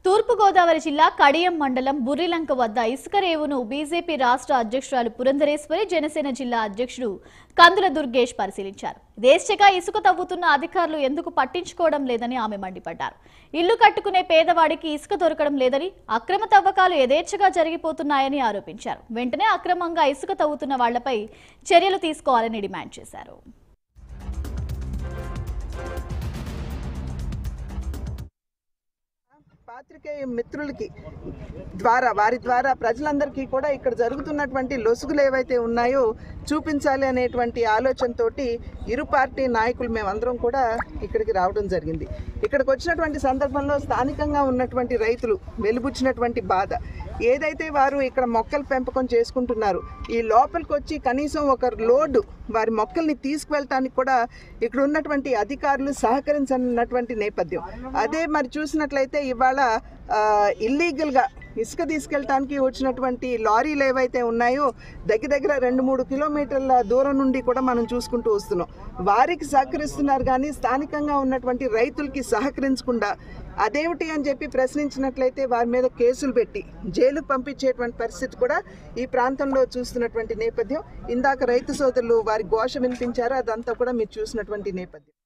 తూర్పుగోదావరి జిల్లా కడియం మండలం బుర్రిలంక వద్ద ఇసుక రేవును బీజేపీ రాష్ట్ర అధ్యక్షురాలు పురంధరేశ్వరి జనసేన జిల్లా అధ్యక్షుడు కందుల దుర్గేష్ పరిశీలించారు దేశగా ఇసుక తవ్వుతున్న అధికారులు ఎందుకు పట్టించుకోవడం లేదని ఆమె మండిపడ్డారు ఇల్లు కట్టుకునే పేదవాడికి ఇసుక దొరకడం లేదని అక్రమ తవ్వకాలు యథేచ్ఛగా జరిగిపోతున్నాయని ఆరోపించారు వెంటనే అక్రమంగా ఇసుక తవ్వుతున్న వాళ్లపై చర్యలు తీసుకోవాలని డిమాండ్ చేశారు పాత్రికేయ మిత్రులకి ద్వారా వారి ద్వారా ప్రజలందరికీ కూడా ఇక్కడ జరుగుతున్నటువంటి లొసుగులు ఏవైతే ఉన్నాయో చూపించాలి అనేటువంటి ఆలోచనతోటి ఇరు పార్టీ నాయకులు మేమందరం కూడా ఇక్కడికి రావడం జరిగింది ఇక్కడికి వచ్చినటువంటి సందర్భంలో స్థానికంగా ఉన్నటువంటి రైతులు వెలుబుచ్చినటువంటి బాధ ఏదైతే వారు ఇక్కడ మొక్కల పెంపకం చేసుకుంటున్నారు ఈ లోపలికి వచ్చి కనీసం ఒక లోడ్ వారి మొక్కల్ని తీసుకువెళ్ళటానికి కూడా ఇక్కడ ఉన్నటువంటి అధికారులు సహకరించనటువంటి నేపథ్యం అదే మరి చూసినట్లయితే ఇవాళ ఇల్లీగల్గా ఇసుక తీసుకెళ్ళటానికి వచ్చినటువంటి లారీలు ఏవైతే ఉన్నాయో దగ్గర దగ్గర రెండు మూడు కిలోమీటర్ల దూరం నుండి కూడా మనం చూసుకుంటూ వస్తున్నాం వారికి సహకరిస్తున్నారు కానీ స్థానికంగా ఉన్నటువంటి రైతులకి సహకరించకుండా అదేమిటి అని చెప్పి ప్రశ్నించినట్లయితే వారి మీద కేసులు పెట్టి జైలుకు పంపించేటువంటి పరిస్థితి కూడా ఈ ప్రాంతంలో చూస్తున్నటువంటి నేపథ్యం ఇందాక రైతు సోదరులు వారి ఘోష వినిపించారు అదంతా కూడా మీరు చూసినటువంటి నేపథ్యం